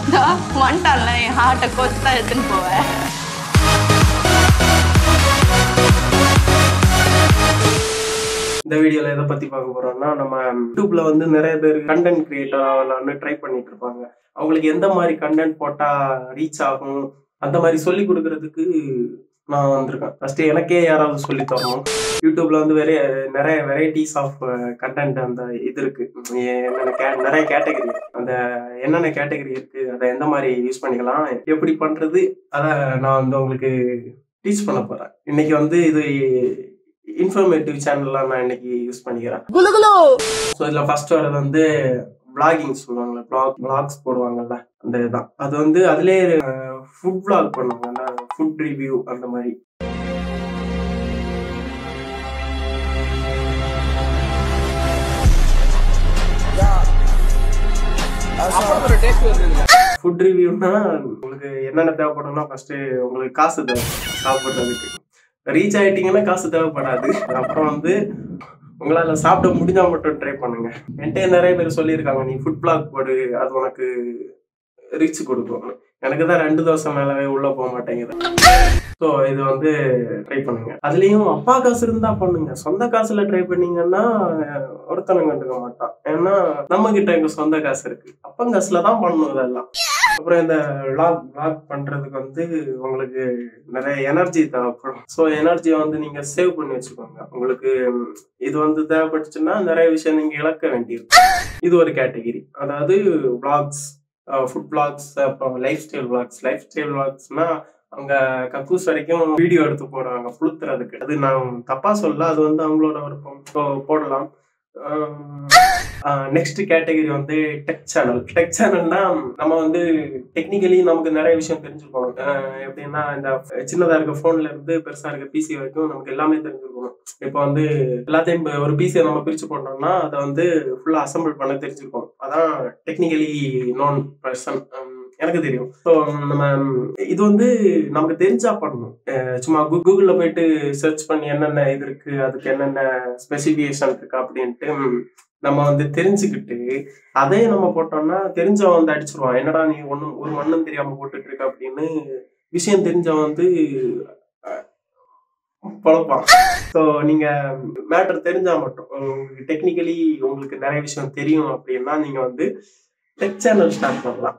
வந்துட்டான்ல என் ஹார்ட்டை கோச்சு தான் எடுத்துன்னு போவேன் இந்த வீடியோல எதை பத்தி பார்க்க போறோம்னா நம்ம யூடியூப்ல வந்து நிறைய பேர் கண்டென்ட் கிரியேட்டர் ஆகலாம்னு ட்ரை பண்ணிட்டு இருப்பாங்க அவங்களுக்கு எந்த மாதிரி கண்டென்ட் போட்டா ரீச் ஆகும் அந்த மாதிரி சொல்லி கொடுக்கறதுக்கு நான் வந்திருக்கேன் ஃபர்ஸ்ட் எனக்கே யாராவது சொல்லி தரணும் யூடியூப்ல வந்து வெறைய நிறைய வெரைட்டிஸ் ஆஃப் கண்டென்ட் அந்த இது இருக்கு என்னென்ன கே- நிறைய கேட்டகரி அந்த என்னென்ன கேட்டகரி இருக்கு அதை எந்த மாதிரி யூஸ் பண்ணிக்கலாம் எப்படி பண்றது அதை நான் வந்து உங்களுக்கு டீச் பண்ண போறேன் இன்னைக்கு வந்து இது இன்ஃபர்மேட்டிவ் சேனல்லாம் நான் இன்னைக்கு யூஸ் பண்ணிக்கிறேன் ஸோ இதில் ஃபர்ஸ்ட் வரது வந்து பிளாகிங் சொல்லுவாங்கல்ல பிளாக் பிளாக்ஸ் போடுவாங்கல்ல அந்த இதுதான் அது வந்து அதுலேயே ஃபுட் vlog பண்ணுவாங்கல்ல ஃபுட் ரிவ்யூ அந்த மாதிரி ஃபுட் ரிவ்யூனா உங்களுக்கு என்னென்ன தேவைப்படும்னா ஃபர்ஸ்ட் உங்களுக்கு காசு தேவை சாப்பிட்றதுக்கு ரீச் ஆயிட்டீங்கன்னா காசு தேவைப்படாது அப்புறம் வந்து உங்களால சாப்பிட முடிஞ்சா மட்டும் ட்ரை பண்ணுங்க என்கிட்ட நிறைய பேர் சொல்லியிருக்காங்க நீ ஃபுட் பிளாக் போடு அது உனக்கு ரீச் கொடுக்கும் எனக்கு தான் ரெண்டு தோசை மேலவே உள்ள போக மாட்டேங்குது ஸோ இது வந்து ட்ரை பண்ணுங்க அதுலயும் அப்பா காசு இருந்தா பண்ணுங்க சொந்த காசுல ட்ரை பண்ணீங்கன்னா அஹ், ஒருத்தனும் கண்டுக்க மாட்டான் ஏன்னா நம்ம கிட்ட எங்க சொந்த காசு இருக்கு அப்பன் காசுல தான் பண்ணணும் இதெல்லாம் அப்புறம் இந்த vlog vlog பண்றதுக்கு வந்து உங்களுக்கு நிறைய எனர்ஜி தேவைப்படும் ஸோ எனர்ஜியை வந்து நீங்க சேவ் பண்ணி வச்சுக்கோங்க உங்களுக்கு ம், இது வந்து தேவைப்பட்டுச்சுன்னா நிறைய விஷயம் நீங்க இழக்க வேண்டியிருக்கும் இது ஒரு கேட்டகிரி அதாவது vlogs ஃபுட் vlogs அப்புறம் lifestyle vlogs lifestyle vlogsனா அவங்க கக்கூஸ் வரைக்கும் வீடியோ எடுத்து போடுவாங்க புளுத்துறதுக்கு அது நான் தப்பா சொல்ல அது வந்து அவங்களோட விருப்பம் ஸோ போடலாம் நெக்ஸ்ட் கேட்டகரி வந்து டெக் சேனல் டெக் சேனல்னா நம்ம வந்து டெக்னிக்கலி நமக்கு நிறைய விஷயம் தெரிஞ்சுக்கணும் அஹ் எப்படின்னா இந்த சின்னதா இருக்க போன்ல இருந்து பெருசா இருக்க பிசி வரைக்கும் நமக்கு எல்லாமே தெரிஞ்சுக்கணும் இப்போ வந்து எல்லாத்தையும் இப்ப ஒரு பிசியை நம்ம பிரிச்சு போட்டோம்னா அதை வந்து ஃபுல்லா அசம்பிள் பண்ண தெரிஞ்சிருக்கோம் அதான் டெக்னிக்கலி நோன் பர்சன் எனக்கு தெரியும் ஸோ நம்ம இது வந்து நமக்கு தெரிஞ்சா பண்ணணும் அஹ் சும்மா கூ- கூகுள்ல போயிட்டு சர்ச் பண்ணி என்னென்ன இது இருக்கு அதுக்கு என்னென்ன ஸ்பெசிஃபிகேஷன் இருக்கு அப்படின்ட்டு ம், நம்ம வந்து தெரிஞ்சுக்கிட்டு அதே நம்ம போட்டோம்னா தெரிஞ்சவன் வந்து அடிச்சிருவான் என்னடா நீ ஒன்றும் ஒரு மண்ணும் தெரியாம போட்டுட்டு இருக்க அப்படின்னு விஷயம் தெரிஞ்சவன் வந்து அஹ், பொழப்பான் ஸோ நீங்க மேட்டர் தெரிஞ்சா மட்டும் உங்களுக்கு டெக்னிக்கலி உங்களுக்கு நிறைய விஷயம் தெரியும் அப்படின்னா நீங்க வந்து டெக் சேனல் ஸ்டார்ட் பண்ணலாம்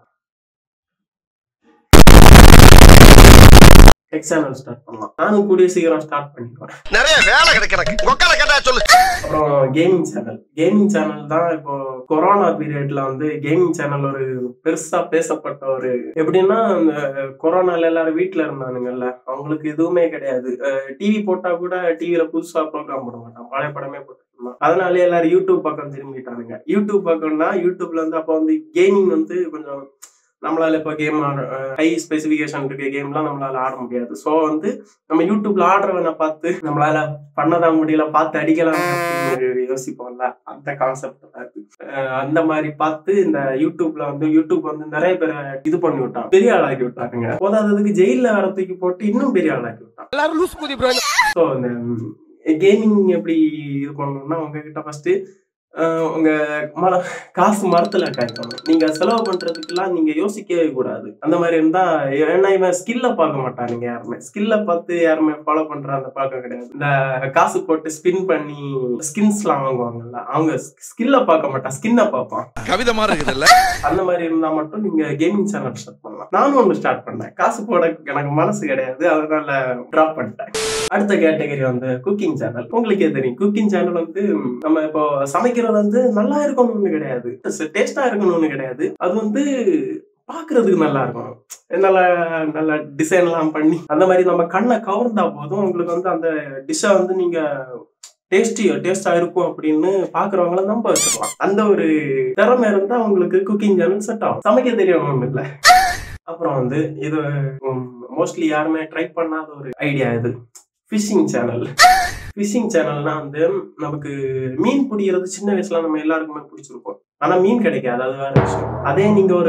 டெக் சேனல் ஸ்டார்ட் பண்ணலாம் நானும் கூடிய சீக்கிரம் ஸ்டார்ட் பண்ணிக்குவேன் நிறைய வேலை கிடைக்கு எனக்கு உக்கால கேட்டா சொல்லு அப்புறம் கேமிங் சேனல் கேமிங் சேனல் தான் இப்போ கொரோனா பீரியட்ல வந்து கேமிங் சேனல் ஒரு பெருசா பேசப்பட்ட ஒரு எப்படின்னா இந்த கொரோனால எல்லாரும் வீட்ல இருந்தானுங்கல்ல அவங்களுக்கு எதுவுமே கிடையாது டிவி போட்டா கூட டிவில புதுசா ப்ரோக்ராம் போட மாட்டான் பழைய படமே போட்டு இருந்தான். அதனால எல்லாரும் யூடியூப் பக்கம் திரும்பிட்டானுங்க யூடியூப் பக்கம்னா யூடியூப்ல வந்து அப்போ வந்து கேமிங் வந்து கொஞ்சம் நம்மளால இப்போ கேம் ஹை ஸ்பெசிஃபிகேஷன் இருக்க கேம்லாம் நம்மளால ஆட முடியாது ஸோ வந்து நம்ம யூடியூப்ல ஆடுறவனை பார்த்து நம்மளால பண்ணதான் முடியல பார்த்து அடிக்கலாம் அப்படின்னு யோசிப்போம்ல அந்த கான்செப்ட் தான் இது. அஹ் அந்த மாதிரி பார்த்து இந்த யூடியூப்ல வந்து யூடியூப் வந்து நிறைய பேரை இது பண்ணி விட்டான் பெரிய ஆளாக்கி விட்டாருங்க போதாததுக்கு ஜெயில வர தூக்கி போட்டு இன்னும் பெரிய ஆளாக்கி விட்டான் எல்லாரும் லூஸ் குதி ப்ரோ ஸோ இந்த கேமிங் எப்படி இது பண்ணணும்னா உங்ககிட்ட ஃபர்ஸ்ட் உங்க மர காசு மரத்துல காய்க்கணும் நீங்க செலவு பண்றதுக்கெல்லாம் நீங்க யோசிக்கவே கூடாது அந்த மாதிரி இருந்தா ஏன்னா இவன் ஸ்கில்ல பார்க்க மாட்டானுங்க யாருமே ஸ்கில்ல பார்த்து யாருமே ஃபாலோ பண்ற அந்த பழக்கம் கிடையாது இந்த காசு போட்டு ஸ்பின் பண்ணி ஸ்கின்ஸ் எல்லாம் வாங்குவாங்கல்ல அவங்க ஸ்கில்ல பார்க்க மாட்டான் ஸ்கின்னை பார்ப்பான் கவிதை மாதிரி இருக்குதுல்ல அந்த மாதிரி இருந்தா மட்டும் நீங்க கேமிங் சேனல் ஸ்டார்ட் பண்ணலாம் நானும் ஒன்று ஸ்டார்ட் பண்ணேன் காசு போட எனக்கு மனசு கிடையாது அதனால டிராப் பண்ணிட்டேன் அடுத்த கேட்டகரி வந்து குக்கிங் சேனல் உங்களுக்கே தெரியும் குக்கிங் சேனல் வந்து நம்ம இப்போ சமைக்கிறது வந்து நல்லா இருக்கணும்னு கிடையாது டேஸ்டா இருக்கணும்னு கிடையாது அது வந்து பாக்குறதுக்கு நல்லா இருக்கணும் நல்ல நல்ல டிசைன் எல்லாம் பண்ணி அந்த மாதிரி நம்ம கண்ணை கவர்ந்தா போதும் உங்களுக்கு வந்து அந்த டிஷ்ஷை வந்து நீங்க டேஸ்டி டேஸ்டா இருக்கும் அப்படின்னு பாக்குறவங்கள நம்ப வச்சுக்கலாம் அந்த ஒரு திறமை இருந்தா உங்களுக்கு குக்கிங் சேனல் செட் ஆகும் சமைக்க தெரியணும் இல்ல அப்புறம் வந்து இது மோஸ்ட்லி யாருமே ட்ரை பண்ணாத ஒரு ஐடியா இது ஃபிஷிங் சேனல் ஃபிஷிங் சேனல்னா வந்து நமக்கு மீன் பிடிக்கிறது சின்ன வயசுல நம்ம எல்லாருக்குமே பிடிச்சிருக்கும் ஆனா மீன் கிடைக்காது அது வேற விஷயம் அதே நீங்க ஒரு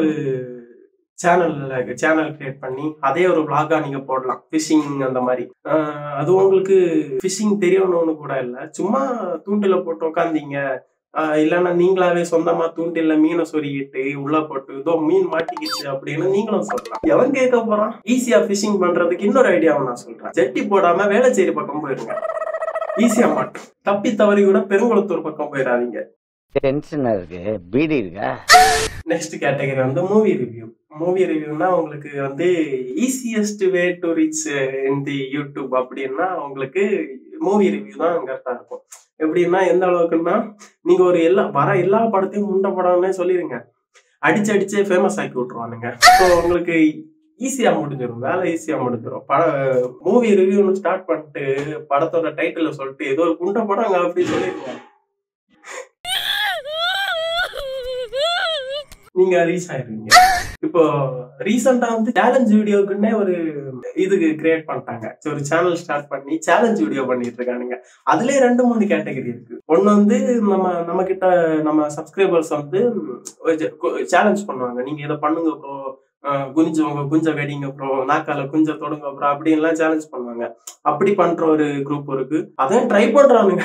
சேனல்ல சேனல் கிரியேட் பண்ணி அதே ஒரு vlog-ஆ நீங்க போடலாம் ஃபிஷிங் அந்த மாதிரி ஆஹ் அது உங்களுக்கு ஃபிஷிங் தெரியணும்னு கூட இல்லை சும்மா தூண்டில போட்டு உட்காந்தீங்க ஆஹ் இல்லைன்னா நீங்களாவே சொந்தமா தூண்டில்ல மீனை சொருகிட்டு உள்ள போட்டு இதோ மீன் மாட்டிக்கிச்சு அப்படின்னு நீங்களும் சொல்லலாம் எவன் கேட்க போறான் ஈஸியா ஃபிஷிங் பண்றதுக்கு இன்னொரு ஐடியாவை நான் சொல்றேன் ஜெட்டி போடாம வேளச்சேரி பக்கம் போயிருங்க ஈஸியா மாட்டும் தப்பி தவறி கூட பெருங்குளத்தூர் பக்கம் போயிடாதீங்க டென்ஷனா இருக்கு பீடி இருக்கா நெக்ஸ்ட் கேட்டகரி வந்து மூவி ரிவ்யூ மூவி ரிவ்யூனா உங்களுக்கு வந்து easiest way to reach in the YouTube அப்படின்னா உங்களுக்கு மூவி ரிவ்யூ தான் கரெக்டா இருக்கும் எப்படின்னா எந்த அளவுக்குன்னா நீங்க ஒரு எல்லா வர எல்லா படத்தையும் முண்ட படம்னே சொல்லிருங்க அடிச்சு அடிச்சு ஃபேமஸ் ஆக்கி விட்டுருவானுங்க ஸோ உங்களுக்கு ஈஸியா முடிஞ்சிடும் வேலை ஈஸியா முடிஞ்சிடும் பட மூவி ரிவ்யூன்னு ஸ்டார்ட் பண்ணிட்டு படத்தோட டைட்டில சொல்லிட்டு ஏதோ ஒரு குண்ட படங்க அப்படி சொல்லிருங்க நீங்க ரீச் ஆயிருவீங்க இப்போ ரீசெண்டா வந்து சேலஞ்ச் வீடியோக்குன்னே ஒரு இதுக்கு கிரியேட் பண்ணிட்டாங்க சரி, ஒரு சேனல் ஸ்டார்ட் பண்ணி சேலஞ்ச் வீடியோ பண்ணிட்டு இருக்கானுங்க அதுலயே ரெண்டு மூணு கேட்டகரி இருக்கு ஒன்னு வந்து நம்ம நம்ம கிட்ட நம்ம சப்ஸ்கிரைபர்ஸ் வந்து சேலஞ்ச் பண்ணுவாங்க நீங்க இதை பண்ணுங்க ப்ரோ குனிஞ்சவங்க குஞ்ச வெடிங்க ப்ரோ நாக்கால குஞ்ச தொடுங்க ப்ரோ அப்படின்லாம் சேலஞ்ச் பண்ணுவாங்க அப்படி பண்ற ஒரு குரூப் இருக்கு அதையும் ட்ரை பண்றானுங்க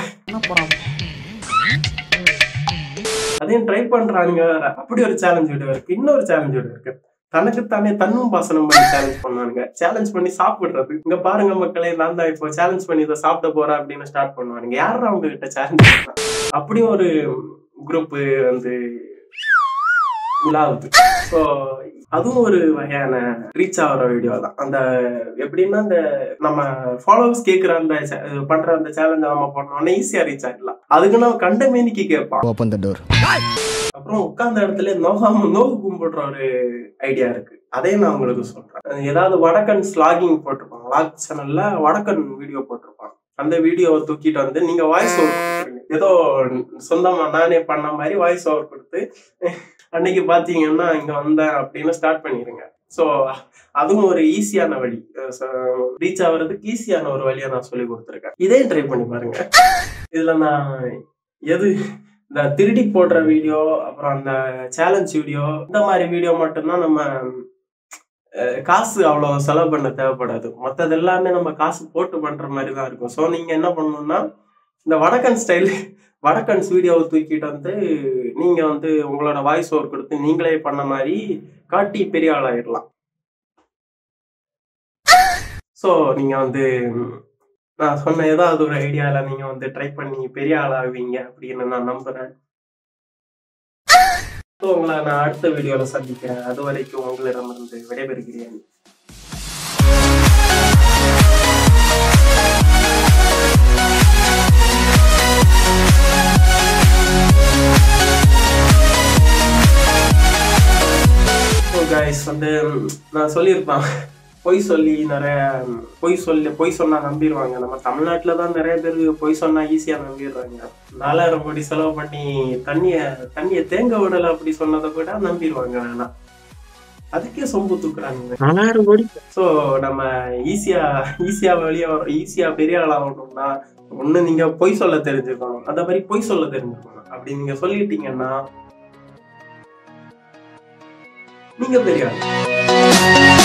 அதையும் ட்ரை பண்றானுங்க வேற. அப்படி ஒரு சேலஞ்ச் வீடியோ இருக்கு இன்னொரு சேலஞ்ச் வீடியோ இருக்கு தனக்கு தானே தன்னும் பாசனம் பண்ணி சேலஞ்ச் பண்ணானுங்க சேலஞ்ச் பண்ணி சாப்பிடுறது இங்க பாருங்க மக்களே நான் தான் இப்போ சேலஞ்ச் பண்ணி இதை சாப்பிட போறேன் அப்படின்னு ஸ்டார்ட் பண்ணுவானுங்க யாரும் அவங்க கிட்ட சேலஞ்ச் அப்படியும் ஒரு குரூப் வந்து உலாவுது ஸோ அதுவும் ஒரு வகையான ரீச் ஆகிற வீடியோ தான் அந்த எப்படின்னா அந்த நம்ம ஃபாலோவர்ஸ் கேட்குற அந்த cha- பண்ற அந்த சேலஞ்சை நம்ம பண்ணோம்னா ஈஸியா ரீச் ஆகிடலாம் அதுக்கு நான் கண்ட மேனிக்கு கேட்பான் ஓப்பன் த டோர் அப்புறம் உட்கார்ந்த இடத்துல நோகாம நோவு கும்பிடுற ஒரு ஐடியா இருக்கு அதையும் நான் உங்களுக்கு சொல்றேன் ஏதாவது வடக்கன் ஸ்லாகிங் போட்டிருப்பாங்க லாக் சேனல்ல வடக்கன் வீடியோ போட்டிருப்பாங்க அந்த வீடியோவை தூக்கிட்டு வந்து நீங்க வாய்ஸ் ஓவர் கொடுத்துருங்க ஏதோ சொந்தமா நானே பண்ண மாதிரி வாய்ஸ் ஓவர் கொடுத்து அன்னைக்கு பாத்தீங்கன்னா இங்க வந்தேன் அப்படின்னு ஸ்டார்ட் பண்ணிருங்க ஸோ அதுவும் ஒரு ஈஸியான வழி ரீச் ஆகுறதுக்கு ஈஸியான ஒரு வழியை நான் சொல்லி கொடுத்துருக்கேன் இதையும் ட்ரை பண்ணி பாருங்க இதுல நான் எது இந்த திருடி போடுற வீடியோ அப்புறம் அந்த சேலஞ்ச் வீடியோ இந்த மாதிரி வீடியோ மட்டும்தான் நம்ம அஹ், காசு அவ்வளோ செலவு பண்ண தேவைப்படாது மற்றது எல்லாமே நம்ம காசு போட்டு பண்ற மாதிரி தான் இருக்கும் ஸோ நீங்க என்ன பண்ணணும்னா இந்த வடக்கன் ஸ்டைல் வடக்கன்ஸ் வீடியோவை தூக்கிட்டு வந்து நீங்க வந்து உங்களோட வாய்ஸ் ஓவர் கொடுத்து நீங்களே பண்ண மாதிரி காட்டி பெரிய ஆளாயிடலாம் ஸோ நீங்க வந்து ம், நான் சொன்ன ஏதாவது ஒரு ஐடியால நீங்க வந்து ட்ரை பண்ணி பெரிய ஆளாகுவீங்க அப்படின்னு நான் நம்புறேன் So, உங்களை நான் அடுத்த வீடியோல சந்திக்கிறேன் அது வரைக்கும் உங்களிடமிருந்து விடைபெறுகிறேன் ஸோ கைஸ் வந்து ம், நான் சொல்லியிருப்பேன் பொய் சொல்லி நிறைய ம், பொய் சொல்லி பொய் சொன்னா நம்பிடுவாங்க நம்ம தமிழ்நாட்டில் தான் நிறைய பேர் பொய் சொன்னா ஈஸியா நம்பிடுறாங்க நாலாயிரம் கோடி செலவு பண்ணி தண்ணிய தண்ணிய தேங்க விடல அப்படி சொன்னதை கூட நம்பிடுவாங்க வேணாம் அதுக்கே சொம்பு தூக்குறாங்க நாலாயிரம் கோடி ஸோ நம்ம ஈஸியா ஈஸியா வெளியே வர ஈஸியா பெரிய ஆள் ஆகணும்னா ஒண்ணு நீங்க பொய் சொல்ல தெரிஞ்சுக்கணும் அந்த மாதிரி பொய் சொல்ல தெரிஞ்சுக்கணும் அப்படி நீங்க சொல்லிட்டீங்கன்னா நீங்க பெரிய ஆள்